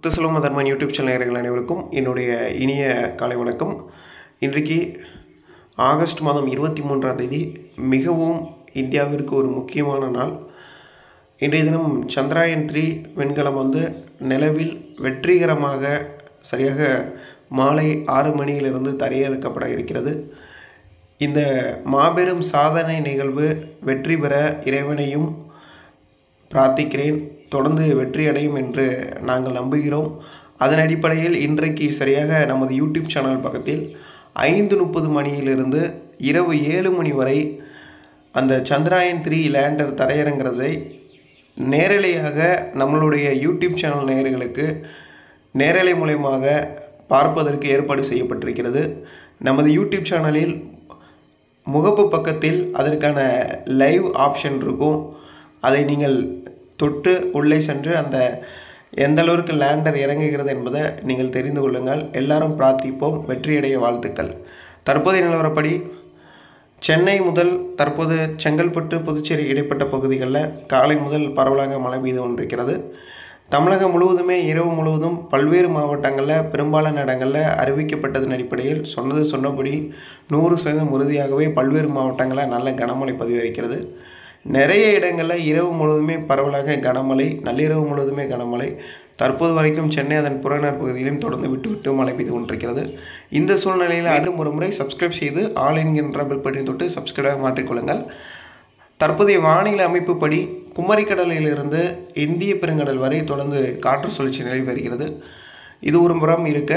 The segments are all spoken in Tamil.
திசுலோம தர்மன் யூடியூப் சேனல் நேயர்கள் அனைவருக்கும் என்னுடைய இனிய காலை வணக்கம் இன்றைக்கு ஆகஸ்ட் மாதம் இருபத்தி மூன்றாம் தேதி மிகவும் இந்தியாவிற்கு ஒரு முக்கியமான நாள் இன்றைய தினம் சந்திராயன் த்ரீ விண்கலம் வந்து நிலவில் வெற்றிகரமாக சரியாக மாலை ஆறு மணியிலிருந்து தரையிறக்கப்பட இருக்கிறது இந்த மாபெரும் சாதனை நிகழ்வு வெற்றி பெற இறைவனையும் பிரார்த்திக்கிறேன் தொடர்ந்து வெற்றி அடையும் என்று நாங்கள் நம்புகிறோம் அதன் அடிப்படையில் இன்றைக்கு சரியாக நமது யூடியூப் சேனல் பக்கத்தில் ஐந்து முப்பது மணியிலிருந்து இரவு ஏழு மணி வரை அந்த சந்திராயன் த்ரீ லேண்டர் தரையிறங்கிறதை நேரலையாக நம்மளுடைய யூடியூப் சேனல் நேயர்களுக்கு நேரலை மூலயமாக பார்ப்பதற்கு ஏற்பாடு செய்யப்பட்டிருக்கிறது நமது யூடியூப் சேனலில் முகப்பு பக்கத்தில் அதற்கான லைவ் ஆப்ஷன் இருக்கும் அதை நீங்கள் தொட்டு உள்ளே சென்று அந்த எந்த அளவிற்கு லேண்டர் இறங்குகிறது என்பதை நீங்கள் தெரிந்து கொள்ளுங்கள் எல்லாரும் பிரார்த்திப்போம் வெற்றியடைய வாழ்த்துக்கள் தற்போதைய நிலவரப்படி சென்னை முதல் தற்போது செங்கல்பட்டு புதுச்சேரி இடைப்பட்ட பகுதிகளில் காலை முதல் பரவலாக மழை பெய்து கொண்டிருக்கிறது தமிழகம் முழுவதுமே இரவு முழுவதும் பல்வேறு மாவட்டங்களில் பெரும்பாலான இடங்களில் அறிவிக்கப்பட்டதன் அடிப்படையில் சொன்னது சொன்னபடி நூறு சதவீதம் உறுதியாகவே பல்வேறு மாவட்டங்களில் நல்ல கனமழை பதிவளிக்கிறது நிறைய இடங்களில் இரவு முழுவதுமே பரவலாக கனமழை நள்ளிரவு முழுவதுமே கனமழை தற்போது வரைக்கும் சென்னை அதன் புறநகர் பகுதியிலும் தொடர்ந்து விட்டு விட்டு மழை பெய்து கொண்டிருக்கிறது இந்த சூழ்நிலையில் அடுத்த ஒரு முறை சப்ஸ்கிரைப் செய்து ஆல் என்கின்ற பெல் பட்டனை தொட்டு சப்ஸ்கிரைபாக மாற்றிக்கொள்ளுங்கள் தற்போதைய வானிலை அமைப்புப்படி குமரிக்கடலிலிருந்து இந்திய பெருங்கடல் வரை தொடர்ந்து காற்று சுழற்சி நிலை வருகிறது இது ஒரு புறம் இருக்க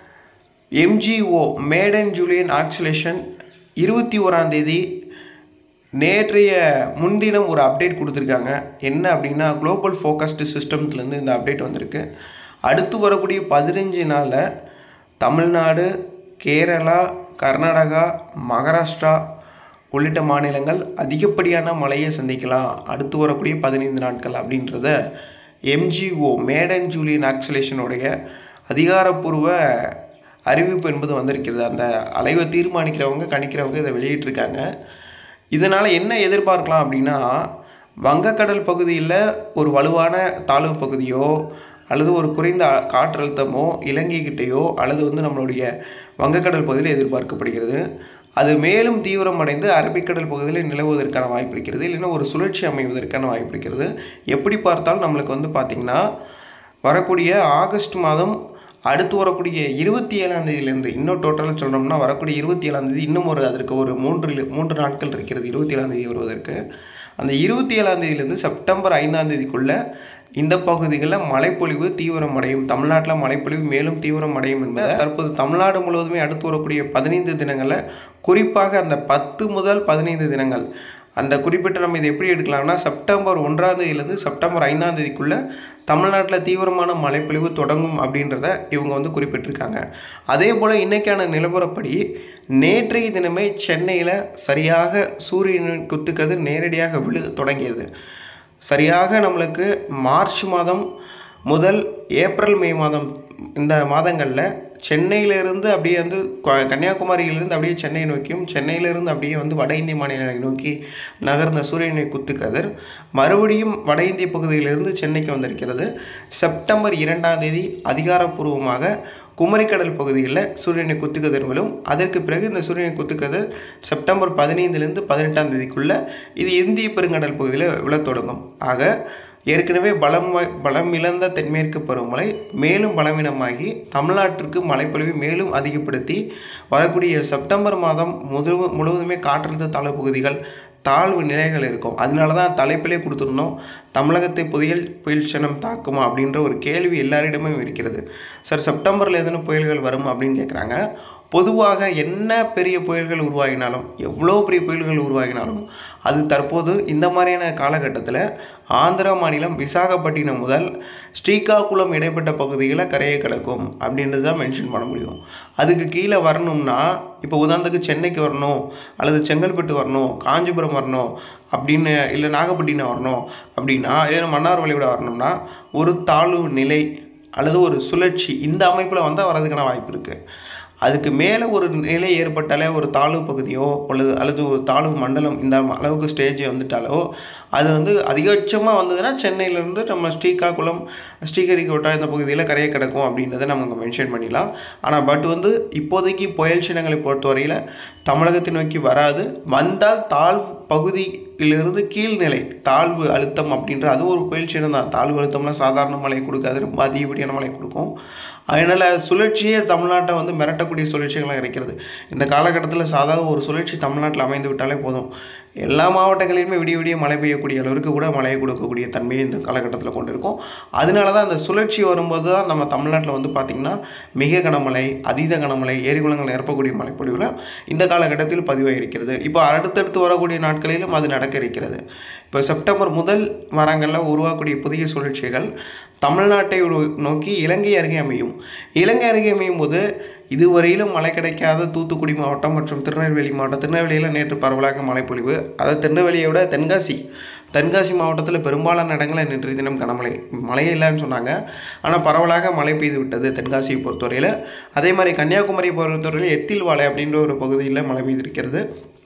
எம்ஜிஓ மேடன் ஜூலியன் ஆக்சிலேஷன் இருபத்தி ஓராம் தேதி நேற்றைய முன்தினம் ஒரு அப்டேட் கொடுத்துருக்காங்க என்ன அப்படின்னா குளோபல் ஃபோக்கஸ்டு சிஸ்டம்ஸ்லேருந்து இந்த அப்டேட் வந்திருக்கு அடுத்து வரக்கூடிய பதினஞ்சு நாளில் தமிழ்நாடு கேரளா கர்நாடகா மகாராஷ்டிரா உள்ளிட்ட மாநிலங்கள் அதிகப்படியான மழையை சந்திக்கலாம் அடுத்து வரக்கூடிய பதினைந்து நாட்கள் அப்படின்றத எம்ஜிஓ மேடன் ஜூலியன் ஆக்சலேஷனுடைய அதிகாரப்பூர்வ அறிவிப்பு என்பது வந்திருக்கிறது அந்த அலைவை தீர்மானிக்கிறவங்க கணிக்கிறவங்க இதை வெளியிட்டிருக்காங்க இதனால் என்ன எதிர்பார்க்கலாம் அப்படின்னா வங்கக்கடல் பகுதியில் ஒரு வலுவான தாழ்வு பகுதியோ அல்லது ஒரு குறைந்த காற்றழுத்தமோ இலங்கைக்கிட்டேயோ அல்லது வந்து நம்மளுடைய வங்கக்கடல் பகுதியில் எதிர்பார்க்கப்படுகிறது அது மேலும் தீவிரமடைந்து அரபிக்கடல் பகுதியில் நிலவுவதற்கான வாய்ப்பு இருக்கிறது இல்லைன்னா ஒரு சுழற்சி அமைவதற்கான வாய்ப்பு இருக்கிறது எப்படி பார்த்தாலும் நம்மளுக்கு வந்து பார்த்திங்கன்னா வரக்கூடிய ஆகஸ்ட் மாதம் அடுத்து வரக்கூடிய இருபத்தி ஏழாம் தேதியிலேருந்து இன்னும் டோட்டலாக சொல்லணும்னா வரக்கூடிய இருபத்தி ஏழாம் தேதி இன்னும் ஒரு அதற்கு ஒரு மூன்று மூன்று நாட்கள் இருக்கிறது இருபத்தி ஏழாம் தேதி வருவதற்கு அந்த இருபத்தி ஏழாம் தேதியிலேருந்து செப்டம்பர் ஐந்தாம் தேதிக்குள்ளே இந்த பகுதிகளில் மழைப்பொழிவு தீவிரம் அடையும் தமிழ்நாட்டில் மழைப்பொழிவு மேலும் தீவிரம் அடையும் என்பதை தற்போது தமிழ்நாடு முழுவதுமே அடுத்து வரக்கூடிய பதினைந்து தினங்களில் குறிப்பாக அந்த பத்து முதல் பதினைந்து தினங்கள் அந்த குறிப்பிட்ட நம்ம இதை எப்படி எடுக்கலாம்னா செப்டம்பர் ஒன்றாம் தேதியிலேருந்து செப்டம்பர் ஐந்தாம் தேதிக்குள்ளே தமிழ்நாட்டில் தீவிரமான மழைப்பொழிவு தொடங்கும் அப்படின்றத இவங்க வந்து குறிப்பிட்டிருக்காங்க அதே போல் இன்றைக்கான நிலவரப்படி நேற்றைய தினமே சென்னையில் சரியாக சூரியனின் குத்துக்கதிர் நேரடியாக விழு தொடங்கியது சரியாக நம்மளுக்கு மார்ச் மாதம் முதல் ஏப்ரல் மே மாதம் இந்த மாதங்களில் சென்னையிலேருந்து அப்படியே வந்து கன்னியாகுமரியிலிருந்து அப்படியே சென்னை நோக்கியும் சென்னையிலேருந்து அப்படியே வந்து வட இந்திய மாநிலங்களை நோக்கி நகர்ந்த சூரியனை குத்துக்கதிர் மறுபடியும் வட இந்திய பகுதியிலிருந்து சென்னைக்கு வந்திருக்கிறது செப்டம்பர் இரண்டாம் தேதி அதிகாரப்பூர்வமாக குமரிக்கடல் பகுதிகளில் சூரியனை குத்துக்கதிர் விழும் அதற்கு பிறகு இந்த சூரியனை குத்துக்கதிர் செப்டம்பர் பதினைந்துலேருந்து பதினெட்டாம் தேதிக்குள்ளே இது இந்திய பெருங்கடல் பகுதியில் விழத் தொடங்கும் ஆக ஏற்கனவே பலம் பலம் இழந்த தென்மேற்கு பருவமழை மேலும் பலவீனமாகி தமிழ்நாட்டிற்கு மழைப்பொழிவை மேலும் அதிகப்படுத்தி வரக்கூடிய செப்டம்பர் மாதம் முழு முழுவதுமே காற்றழுத்த தாழ்வு பகுதிகள் தாழ்வு நிலைகள் இருக்கும் அதனால தான் தலைப்பிலே கொடுத்துருந்தோம் தமிழகத்தை புயல் புயல் சின்னம் தாக்குமா அப்படின்ற ஒரு கேள்வி எல்லாரிடமும் இருக்கிறது சார் செப்டம்பரில் எதனா புயல்கள் வரும் அப்படின்னு கேட்குறாங்க பொதுவாக என்ன பெரிய புயல்கள் உருவாகினாலும் எவ்வளோ பெரிய புயல்கள் உருவாகினாலும் அது தற்போது இந்த மாதிரியான காலகட்டத்தில் ஆந்திரா மாநிலம் விசாகப்பட்டினம் முதல் ஸ்ரீகாகுளம் இடைப்பட்ட பகுதிகளில் கரையை கிடக்கும் அப்படின்றது தான் மென்ஷன் பண்ண முடியும் அதுக்கு கீழே வரணும்னா இப்போ உதாரணத்துக்கு சென்னைக்கு வரணும் அல்லது செங்கல்பட்டு வரணும் காஞ்சிபுரம் வரணும் அப்படின்னு இல்லை நாகப்பட்டினம் வரணும் அப்படின்னா இல்லை மன்னார் வளைவிட வரணும்னா ஒரு தாழ்வு நிலை அல்லது ஒரு சுழற்சி இந்த அமைப்பில் வந்தால் வர்றதுக்கான வாய்ப்பு இருக்குது அதுக்கு மேலே ஒரு நிலை ஏற்பட்டாலே ஒரு தாழ்வு பகுதியோ அல்லது அல்லது ஒரு தாழ்வு மண்டலம் இந்த அளவுக்கு ஸ்டேஜ் வந்துட்டாலோ அது வந்து அதிகபட்சமாக வந்ததுன்னா சென்னையிலேருந்து நம்ம ஸ்ரீகாகுளம் ஸ்ரீஹரிகோட்டா இந்த பகுதியில் கரையை கிடக்கும் அப்படின்றத நம்ம மென்ஷன் பண்ணிடலாம் ஆனால் பட் வந்து இப்போதைக்கு புயல் சின்னங்களை பொறுத்தவரையில் தமிழகத்தை நோக்கி வராது வந்தால் தாழ்வு பகுதியிலிருந்து கீழ்நிலை தாழ்வு அழுத்தம் அப்படின்ற அது ஒரு புயல் சின்னம் தான் தாழ்வு அழுத்தம்லாம் சாதாரண மழை கொடுக்காது ரொம்ப அதிகப்படியான மழை கொடுக்கும் அதனால் சுழற்சியே தமிழ்நாட்டை வந்து மிரட்டக்கூடிய சுழற்சிகளாக இருக்கிறது இந்த காலகட்டத்தில் சாதாரண ஒரு சுழற்சி தமிழ்நாட்டில் அமைந்து விட்டாலே போதும் எல்லா மாவட்டங்களிலுமே விடிய விடிய மழை பெய்யக்கூடிய அளவிற்கு கூட மழையை கொடுக்கக்கூடிய தன்மையை இந்த காலகட்டத்தில் கொண்டு இருக்கும் அதனால தான் அந்த சுழற்சி வரும்போது தான் நம்ம தமிழ்நாட்டில் வந்து பார்த்திங்கன்னா மிக கனமழை அதீத கனமழை ஏரிகுளங்கள் நிரப்பக்கூடிய மழைப்பொழிவில் இந்த காலகட்டத்தில் பதிவாகிருக்கிறது இப்போ அடுத்தடுத்து வரக்கூடிய நாட்களிலும் அது நடக்க இருக்கிறது இப்போ செப்டம்பர் முதல் வாரங்களில் உருவாக்கக்கூடிய புதிய சுழற்சிகள் தமிழ்நாட்டை ஒரு- நோக்கி இலங்கை அருகே அமையும் இலங்கை அருகே அமையும் போது இதுவரையிலும் மழை கிடைக்காத தூத்துக்குடி மாவட்டம் மற்றும் திருநெல்வேலி மாவட்டம் திருநெல்வேலியில் நேற்று பரவலாக மழைப்பொழிவு அதாவது திருநெல்வேலியை விட தென்காசி தென்காசி மாவட்டத்தில் பெரும்பாலான இடங்களில் நேற்று தினம் கனமழை மழையே இல்லைன்னு சொன்னாங்க ஆனால் பரவலாக மழை பெய்து விட்டது தென்காசியை பொறுத்தவரையில் அதே மாதிரி கன்னியாகுமரியை பொறுத்தவரையில் எத்தில் வாழை அப்படின்ற ஒரு பகுதியில் மழை பெய்திருக்கிறது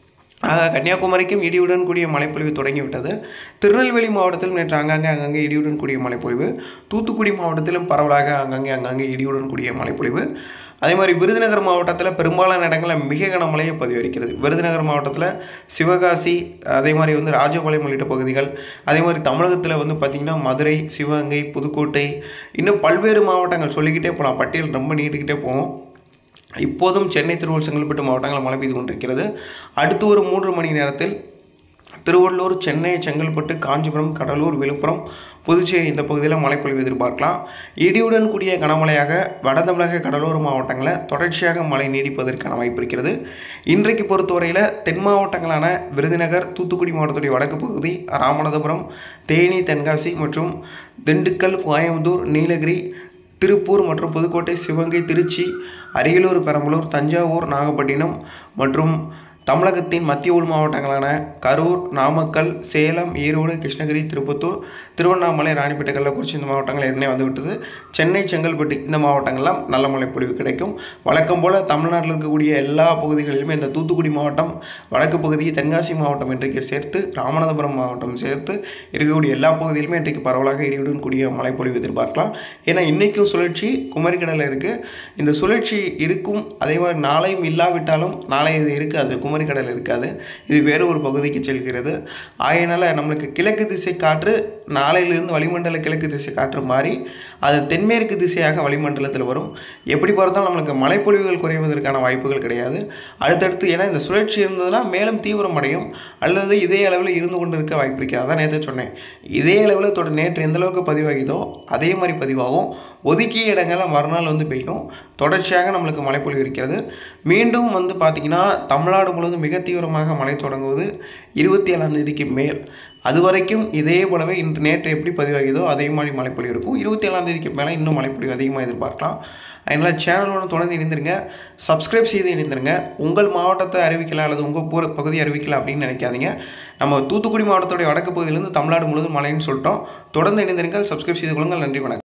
ஆக கன்னியாகுமரிக்கும் இடியுடன் கூடிய மழைப்பொழிவு தொடங்கிவிட்டது திருநெல்வேலி மாவட்டத்திலும் நேற்று அங்கங்கே அங்கங்கே இடியுடன் கூடிய மழைப்பொழிவு தூத்துக்குடி மாவட்டத்திலும் பரவலாக அங்கங்கே அங்கங்கே இடியுடன் கூடிய மழைப்பொழிவு அதே மாதிரி விருதுநகர் மாவட்டத்தில் பெரும்பாலான இடங்களில் மிக கனமழையை பதிவரிக்கிறது விருதுநகர் மாவட்டத்தில் சிவகாசி அதே மாதிரி வந்து ராஜபாளையம் உள்ளிட்ட பகுதிகள் அதே மாதிரி தமிழகத்தில் வந்து பார்த்திங்கன்னா மதுரை சிவகங்கை புதுக்கோட்டை இன்னும் பல்வேறு மாவட்டங்கள் சொல்லிக்கிட்டே போகலாம் பட்டியல் ரொம்ப நீட்டிக்கிட்டே போகும் இப்போதும் சென்னை திருவள்ளூர் செங்கல்பட்டு மாவட்டங்கள் மழை பெய்து கொண்டிருக்கிறது அடுத்து ஒரு மூன்று மணி நேரத்தில் திருவள்ளூர் சென்னை செங்கல்பட்டு காஞ்சிபுரம் கடலூர் விழுப்புரம் புதுச்சேரி இந்த பகுதியில் மழைப்பொழிவு எதிர்பார்க்கலாம் இடியுடன் கூடிய கனமழையாக வட தமிழக கடலோர மாவட்டங்களில் தொடர்ச்சியாக மழை நீடிப்பதற்கான வாய்ப்பு இருக்கிறது இன்றைக்கு பொறுத்தவரையில் தென் மாவட்டங்களான விருதுநகர் தூத்துக்குடி மாவட்டத்துடைய வடக்கு பகுதி ராமநாதபுரம் தேனி தென்காசி மற்றும் திண்டுக்கல் கோயம்புத்தூர் நீலகிரி திருப்பூர் மற்றும் புதுக்கோட்டை சிவகங்கை திருச்சி அரியலூர் பெரம்பலூர் தஞ்சாவூர் நாகப்பட்டினம் மற்றும் தமிழகத்தின் மத்திய உள் மாவட்டங்களான கரூர் நாமக்கல் சேலம் ஈரோடு கிருஷ்ணகிரி திருப்பத்தூர் திருவண்ணாமலை ராணிப்பேட்டை கள்ளக்குறிச்சி இந்த மாவட்டங்கள் ஏற்கனவே வந்துவிட்டது சென்னை செங்கல்பட்டு இந்த மாவட்டங்கள்லாம் நல்ல மழை பொழிவு கிடைக்கும் வழக்கம் போல் தமிழ்நாட்டில் இருக்கக்கூடிய எல்லா பகுதிகளிலுமே இந்த தூத்துக்குடி மாவட்டம் வடக்கு பகுதி தென்காசி மாவட்டம் இன்றைக்கு சேர்த்து ராமநாதபுரம் மாவட்டம் சேர்த்து இருக்கக்கூடிய எல்லா பகுதியிலுமே இன்றைக்கு பரவலாக இடியுடன் கூடிய மழைப்பொழிவு எதிர்பார்க்கலாம் ஏன்னா இன்றைக்கும் சுழற்சி குமரிக்கடலில் இருக்குது இந்த சுழற்சி இருக்கும் அதே மாதிரி நாளையும் இல்லாவிட்டாலும் நாளை இது இருக்காது குமரிக்கடல் இருக்காது இது வேறு ஒரு பகுதிக்கு செல்கிறது ஆகையினால நம்மளுக்கு கிழக்கு திசை காற்று நாளையிலிருந்து வளிமண்டல கிழக்கு திசை காற்று மாறி அது தென்மேற்கு திசையாக வளிமண்டலத்தில் வரும் எப்படி பார்த்தாலும் நம்மளுக்கு மழைப்பொழிவுகள் குறைவதற்கான வாய்ப்புகள் கிடையாது அடுத்தடுத்து ஏன்னா இந்த சுழற்சி இருந்ததுன்னா மேலும் தீவிரமடையும் அல்லது இதே அளவில் இருந்து கொண்டு இருக்க வாய்ப்பு இருக்குது அதான் நேற்று சொன்னேன் இதே அளவில் தொட நேற்று எந்த அளவுக்கு பதிவாகிதோ அதே மாதிரி பதிவாகும் ஒதுக்கிய இடங்களில் மறுநாள் வந்து பெய்யும் தொடர்ச்சியாக நம்மளுக்கு மழைப்பொழிவு இருக்கிறது மீண்டும் வந்து பார்த்திங்கன்னா தமிழ்நாடு முழுவதும் மிக தீவிரமாக மழை தொடங்குவது இருபத்தி ஏழாம் தேதிக்கு மேல் அது வரைக்கும் இதே போலவே இன்று நேற்று எப்படி பதிவாகியதோ அதே மாதிரி மழைப்பொழிவு இருக்கும் இருபத்தி ஏழாம் தேதிக்கு மேலே இன்னும் மழைப்பொழிவு அதிகமாக எதிர்பார்க்கலாம் அதனால் சேனலோட தொடர்ந்து இணைந்திருங்க சப்ஸ்கிரைப் செய்து இணைந்திருங்க உங்கள் மாவட்டத்தை அறிவிக்கலாம் அல்லது உங்கள் பூர பகுதி அறிவிக்கலாம் அப்படின்னு நினைக்காதீங்க நம்ம தூத்துக்குடி மாவட்டத்துடைய வடக்கு பகுதியிலிருந்து தமிழ்நாடு முழுவதும் மழைன்னு சொல்லிட்டோம் தொடர்ந்து இணைந்திருங்கள் சப்ஸ்கிரைப் செய்து கொள்ளுங்கள் நன்றி வணக்கம்